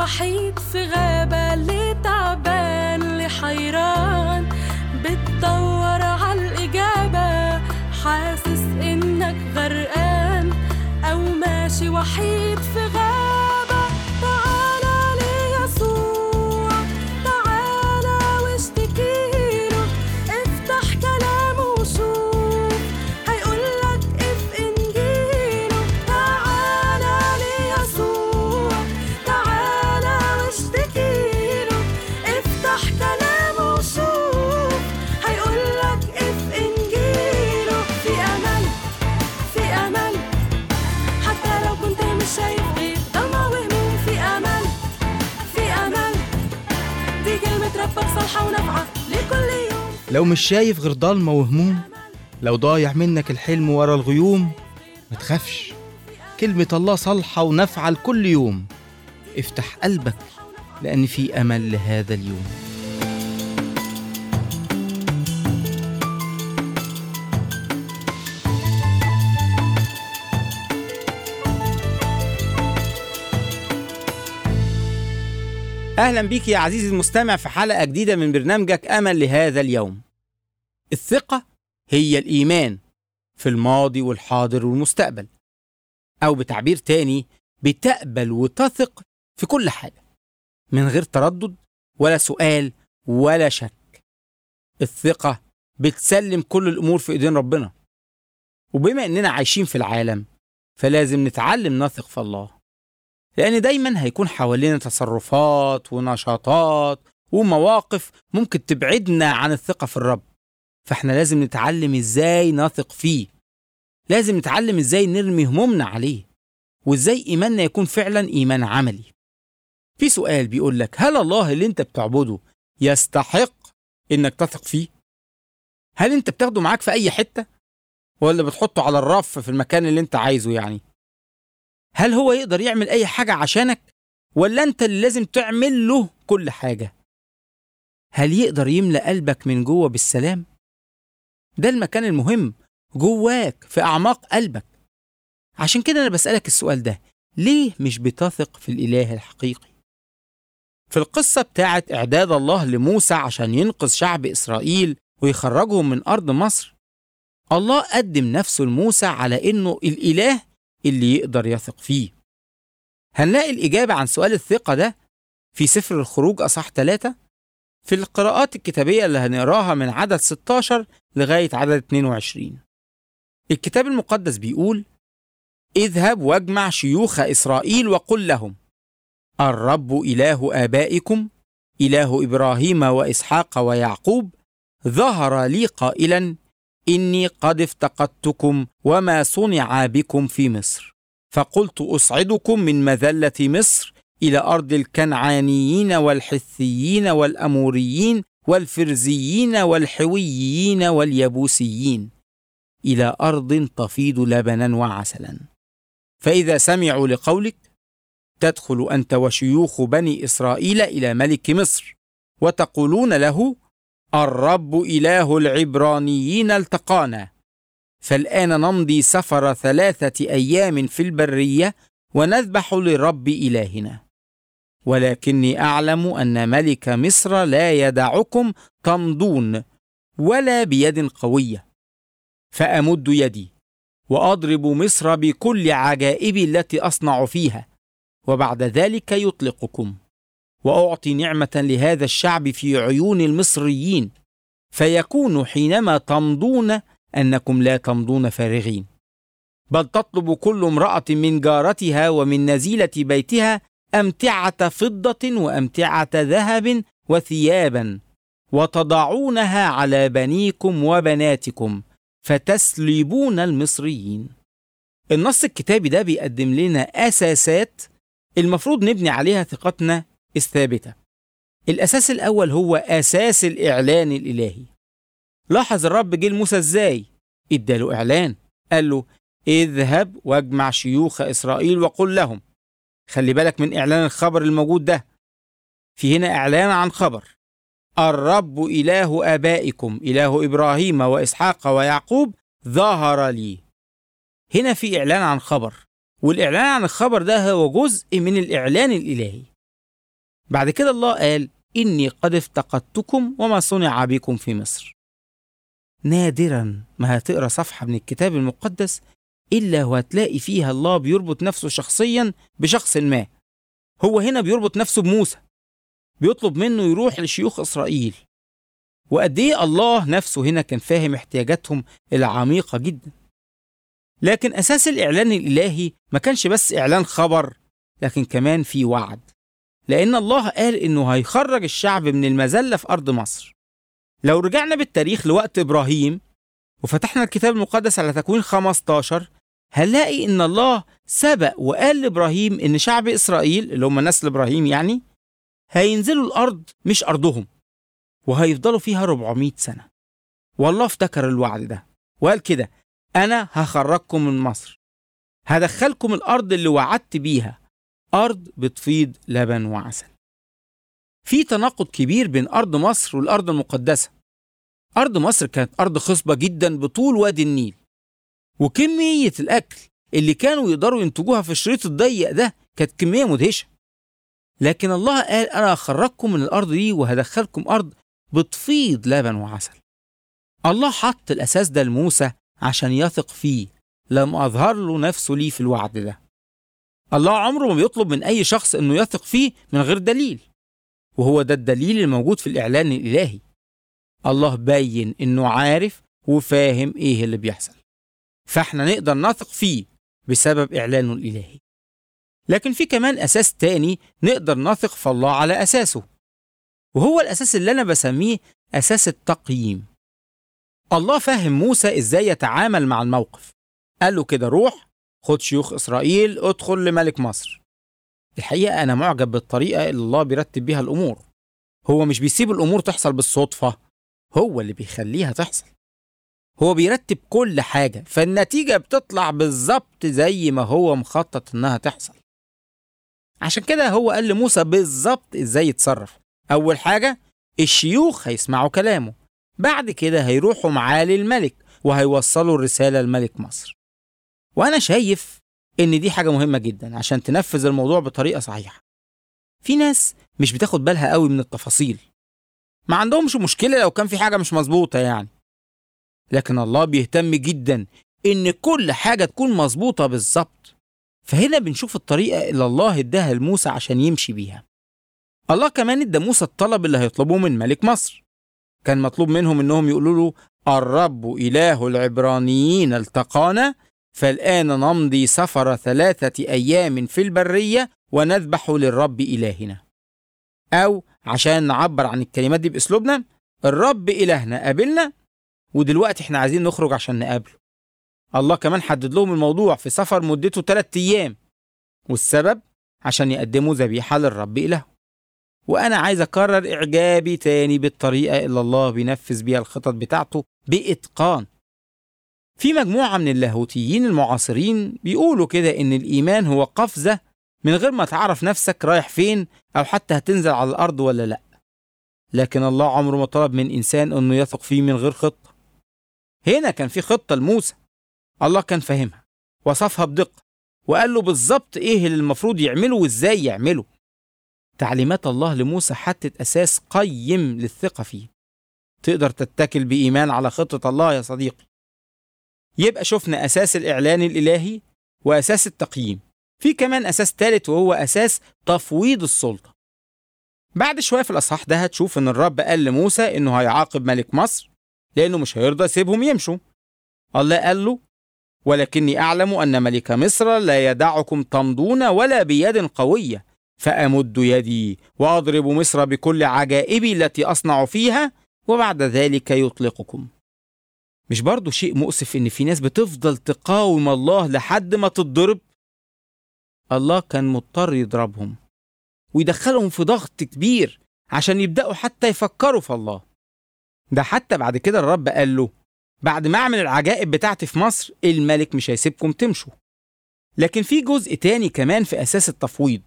وحيد في غابة اللي تعبان اللي حيران بتدور عالإجابة حاسس إنك غرقان أو ماشي وحيد في غابة تعالى ليسوع تعالى واشتكيله افتح كلامه وشوف هيقولك اف انجيله تعالى ليسوع تعالى واشتكيله افتح كلامه وشوف هيقولك اف انجيله في امل في امل حتى لو كنت مش شايف غير ضلمة وهموم في امل في امل دي كلمة ربك صالحة ونافعة لكل يوم لو مش شايف غير ضلمة وهموم لو ضايع منك الحلم ورا الغيوم ما تخافش كلمة الله صالحة ونافعة لكل يوم افتح قلبك لأن في أمل لهذا اليوم أهلا بيك يا عزيزي المستمع في حلقة جديدة من برنامجك أمل لهذا اليوم. الثقة هي الإيمان في الماضي والحاضر والمستقبل. أو بتعبير تاني بتقبل وتثق في كل حاجة من غير تردد ولا سؤال ولا شك. الثقة بتسلم كل الأمور في إيدين ربنا. وبما إننا عايشين في العالم فلازم نتعلم نثق في الله. لأن دايما هيكون حوالينا تصرفات ونشاطات ومواقف ممكن تبعدنا عن الثقة في الرب فاحنا لازم نتعلم ازاي نثق فيه لازم نتعلم ازاي نرمي همومنا عليه وازاي ايماننا يكون فعلا ايمان عملي في سؤال بيقول لك هل الله اللي انت بتعبده يستحق انك تثق فيه هل انت بتاخده معاك في اي حتة ولا بتحطه على الرف في المكان اللي انت عايزه يعني هل هو يقدر يعمل أي حاجة عشانك ولا أنت اللي لازم تعمل له كل حاجة؟ هل يقدر يملأ قلبك من جوه بالسلام؟ ده المكان المهم جواك في أعماق قلبك عشان كده أنا بسألك السؤال ده ليه مش بتثق في الإله الحقيقي؟ في القصة بتاعت إعداد الله لموسى عشان ينقذ شعب إسرائيل ويخرجهم من أرض مصر الله قدم نفسه لموسى على إنه الإله اللي يقدر يثق فيه هنلاقي الإجابة عن سؤال الثقة ده في سفر الخروج أصح 3 في القراءات الكتابية اللي هنقراها من عدد 16 لغاية عدد 22 الكتاب المقدس بيقول اذهب واجمع شيوخ إسرائيل وقل لهم الرب إله آبائكم إله إبراهيم وإسحاق ويعقوب ظهر لي قائلا إني قد افتقدتكم وما صنع بكم في مصر فقلت أصعدكم من مذلة مصر إلى أرض الكنعانيين والحثيين والأموريين والفرزيين والحويين واليبوسيين إلى أرض تفيض لبنا وعسلا فإذا سمعوا لقولك تدخل أنت وشيوخ بني إسرائيل إلى ملك مصر وتقولون له الرب إله العبرانيين التقانا فالآن نمضي سفر ثلاثة أيام في البرية ونذبح لرب إلهنا ولكني أعلم أن ملك مصر لا يدعكم تمضون ولا بيد قوية فأمد يدي وأضرب مصر بكل عجائبي التي أصنع فيها وبعد ذلك يطلقكم واعطي نعمه لهذا الشعب في عيون المصريين فيكون حينما تمضون انكم لا تمضون فارغين بل تطلب كل امراه من جارتها ومن نزيله بيتها امتعه فضه وامتعه ذهب وثيابا وتضعونها على بنيكم وبناتكم فتسلبون المصريين النص الكتابي ده بيقدم لنا اساسات المفروض نبني عليها ثقتنا الثابتة. الأساس الأول هو أساس الإعلان الإلهي. لاحظ الرب جه لموسى إزاي؟ إداله إعلان، قال له: اذهب واجمع شيوخ إسرائيل وقل لهم. خلي بالك من إعلان الخبر الموجود ده. في هنا إعلان عن خبر. الرب إله آبائكم إله إبراهيم وإسحاق ويعقوب ظهر لي. هنا في إعلان عن خبر. والإعلان عن الخبر ده هو جزء من الإعلان الإلهي بعد كده الله قال إني قد افتقدتكم وما صنع بكم في مصر نادرا ما هتقرا صفحة من الكتاب المقدس إلا وهتلاقي فيها الله بيربط نفسه شخصيا بشخص ما هو هنا بيربط نفسه بموسى بيطلب منه يروح لشيوخ إسرائيل وقد إيه الله نفسه هنا كان فاهم احتياجاتهم العميقة جدا لكن أساس الإعلان الإلهي ما كانش بس إعلان خبر لكن كمان في وعد لأن الله قال إنه هيخرج الشعب من المذلة في أرض مصر لو رجعنا بالتاريخ لوقت إبراهيم وفتحنا الكتاب المقدس على تكوين 15 هنلاقي إن الله سبق وقال لإبراهيم إن شعب إسرائيل اللي هم نسل إبراهيم يعني هينزلوا الأرض مش أرضهم وهيفضلوا فيها 400 سنة والله افتكر الوعد ده وقال كده أنا هخرجكم من مصر هدخلكم الأرض اللي وعدت بيها أرض بتفيض لبن وعسل في تناقض كبير بين أرض مصر والأرض المقدسة أرض مصر كانت أرض خصبة جدا بطول وادي النيل وكمية الأكل اللي كانوا يقدروا ينتجوها في الشريط الضيق ده كانت كمية مدهشة لكن الله قال أنا هخرجكم من الأرض دي وهدخلكم أرض بتفيض لبن وعسل الله حط الأساس ده لموسى عشان يثق فيه لما أظهر له نفسه ليه في الوعد ده الله عمره ما بيطلب من أي شخص إنه يثق فيه من غير دليل وهو ده الدليل الموجود في الإعلان الإلهي الله بين إنه عارف وفاهم إيه اللي بيحصل فإحنا نقدر نثق فيه بسبب إعلانه الإلهي لكن في كمان أساس تاني نقدر نثق في الله على أساسه وهو الأساس اللي أنا بسميه أساس التقييم الله فهم موسى إزاي يتعامل مع الموقف قال له كده روح خد شيوخ إسرائيل ادخل لملك مصر الحقيقة أنا معجب بالطريقة اللي الله بيرتب بيها الأمور هو مش بيسيب الأمور تحصل بالصدفة هو اللي بيخليها تحصل هو بيرتب كل حاجة فالنتيجة بتطلع بالظبط زي ما هو مخطط إنها تحصل عشان كده هو قال لموسى بالظبط إزاي يتصرف أول حاجة الشيوخ هيسمعوا كلامه بعد كده هيروحوا معاه للملك وهيوصلوا الرسالة لملك مصر وأنا شايف إن دي حاجة مهمة جدا عشان تنفذ الموضوع بطريقة صحيحة في ناس مش بتاخد بالها قوي من التفاصيل ما عندهمش مشكلة لو كان في حاجة مش مظبوطة يعني لكن الله بيهتم جدا إن كل حاجة تكون مظبوطة بالظبط فهنا بنشوف الطريقة اللي الله اداها لموسى عشان يمشي بيها الله كمان ادى موسى الطلب اللي هيطلبوه من ملك مصر كان مطلوب منهم انهم يقولوا له الرب اله العبرانيين التقانا فالان نمضي سفر ثلاثه ايام في البريه ونذبح للرب الهنا او عشان نعبر عن الكلمات دي باسلوبنا الرب الهنا قابلنا ودلوقتي احنا عايزين نخرج عشان نقابله الله كمان حدد لهم الموضوع في سفر مدته ثلاثة ايام والسبب عشان يقدموا ذبيحه للرب الههم وأنا عايز أكرر إعجابي تاني بالطريقة اللي الله بينفذ بيها الخطط بتاعته بإتقان. في مجموعة من اللاهوتيين المعاصرين بيقولوا كده إن الإيمان هو قفزة من غير ما تعرف نفسك رايح فين أو حتى هتنزل على الأرض ولا لأ. لكن الله عمره ما طلب من إنسان إنه يثق فيه من غير خطة. هنا كان في خطة لموسى. الله كان فاهمها وصفها بدقة وقال له بالظبط إيه اللي المفروض يعمله وإزاي يعمله. تعليمات الله لموسى حطت أساس قيم للثقة فيه تقدر تتكل بإيمان على خطة الله يا صديقي يبقى شفنا أساس الإعلان الإلهي وأساس التقييم في كمان أساس ثالث وهو أساس تفويض السلطة بعد شوية في الأصحاح ده هتشوف إن الرب قال لموسى إنه هيعاقب ملك مصر لأنه مش هيرضى يسيبهم يمشوا الله قال له ولكني أعلم أن ملك مصر لا يدعكم تمضون ولا بيد قوية فأمد يدي وأضرب مصر بكل عجائبي التي أصنع فيها وبعد ذلك يطلقكم مش برضو شيء مؤسف إن في ناس بتفضل تقاوم الله لحد ما تتضرب الله كان مضطر يضربهم ويدخلهم في ضغط كبير عشان يبدأوا حتى يفكروا في الله ده حتى بعد كده الرب قال له بعد ما أعمل العجائب بتاعتي في مصر الملك مش هيسيبكم تمشوا لكن في جزء تاني كمان في أساس التفويض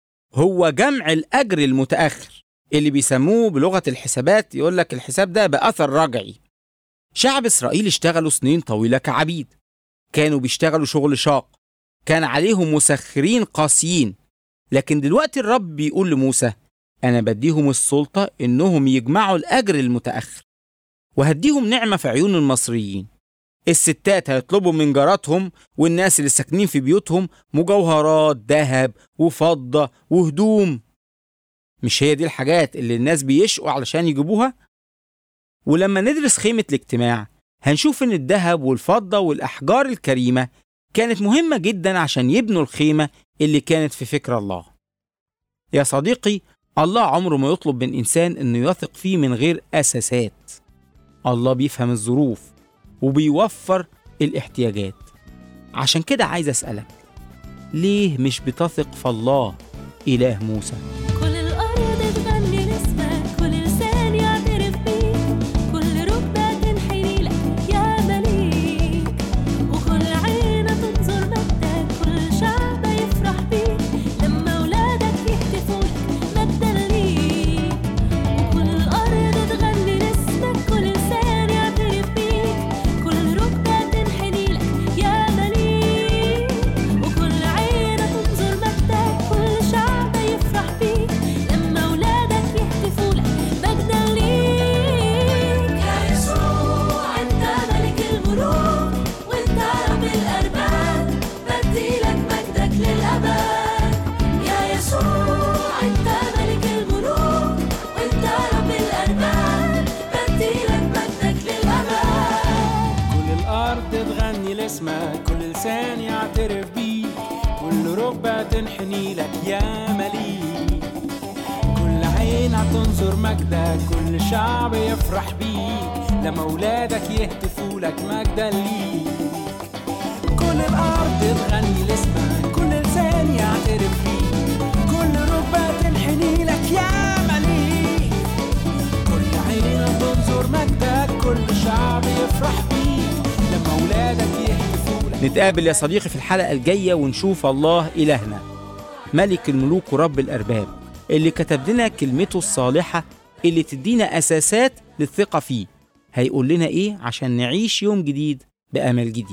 هو جمع الأجر المتأخر اللي بيسموه بلغة الحسابات يقول لك الحساب ده بأثر رجعي شعب إسرائيل اشتغلوا سنين طويلة كعبيد كانوا بيشتغلوا شغل شاق كان عليهم مسخرين قاسيين لكن دلوقتي الرب بيقول لموسى أنا بديهم السلطة إنهم يجمعوا الأجر المتأخر وهديهم نعمة في عيون المصريين الستات هيطلبوا من جاراتهم والناس اللي ساكنين في بيوتهم مجوهرات ذهب وفضة وهدوم مش هي دي الحاجات اللي الناس بيشقوا علشان يجيبوها؟ ولما ندرس خيمة الاجتماع هنشوف إن الذهب والفضة والأحجار الكريمة كانت مهمة جدا عشان يبنوا الخيمة اللي كانت في فكر الله يا صديقي الله عمره ما يطلب من إنسان إنه يثق فيه من غير أساسات الله بيفهم الظروف وبيوفر الاحتياجات عشان كده عايز أسألك ليه مش بتثق في الله إله موسى كل الأرض تغني لاسمك كل لسان يعترف بيك كل ركبة تنحني لك يا مليك وكل عين تنظر مجدك كل شعب يفرح بيك لما ولادك يهتفوا لك مجدا ليك وكل الأرض تغني لاسمك كل لسان يعترف بيك كل ركبة تنحني لك يا مليك وكل عين تنظر مجدك كل شعب يفرح بيك لما ولادك يهتفوا لك مجدا ليك يا يسوع انت ملك الملوك وانت رب الارباب بديلك مجدك للابد يا يسوع انت ملك الملوك وانت رب الارباب بديلك مجدك للابد كل الأرض تغني لاسمك كل لسان يعترف بيك كل ركبة تنحني لك يا مليك كل عين هتنظر مجدك كل شعب يفرح بيك لما ولادك يهتفوا لك مجدا ليك كل الأرض تغني لاسمك كل لسان يعترف بيك كل ركبة تنحني لك يا مليك كل عين تنظر مجدك كل شعب يفرح بيك لما ولادك يهتفوا لك نتقابل يا صديقي في الحلقة الجاية ونشوف الله إلهنا ملك الملوك ورب الأرباب اللي كتب لنا كلمته الصالحة اللي تدينا أساسات للثقة فيه هيقول لنا إيه عشان نعيش يوم جديد بأمل جديد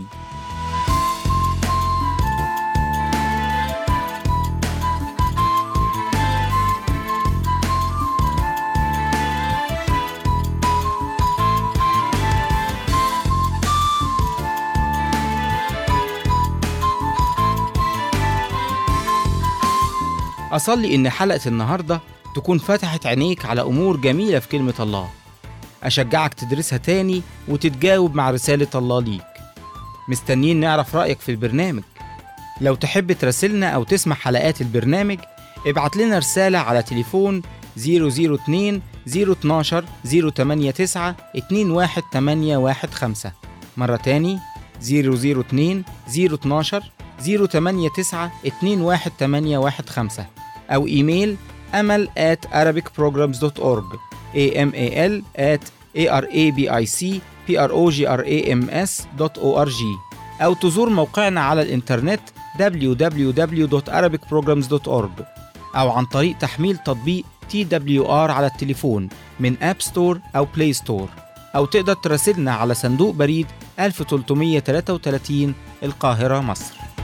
أصلي إن حلقة النهاردة تكون فتحت عينيك على أمور جميلة في كلمة الله أشجعك تدرسها تاني وتتجاوب مع رسالة الله ليك مستنيين نعرف رأيك في البرنامج لو تحب تراسلنا أو تسمع حلقات البرنامج ابعت لنا رسالة على تليفون 002 012 089 21815 مرة تاني 002 012 089 21815 أو إيميل أمل at arabicprograms.org amal at arabicprograms.org أو تزور موقعنا على الإنترنت www.arabicprograms.org أو عن طريق تحميل تطبيق TWR على التليفون من أب ستور أو بلاي ستور أو تقدر تراسلنا على صندوق بريد 1333 القاهرة مصر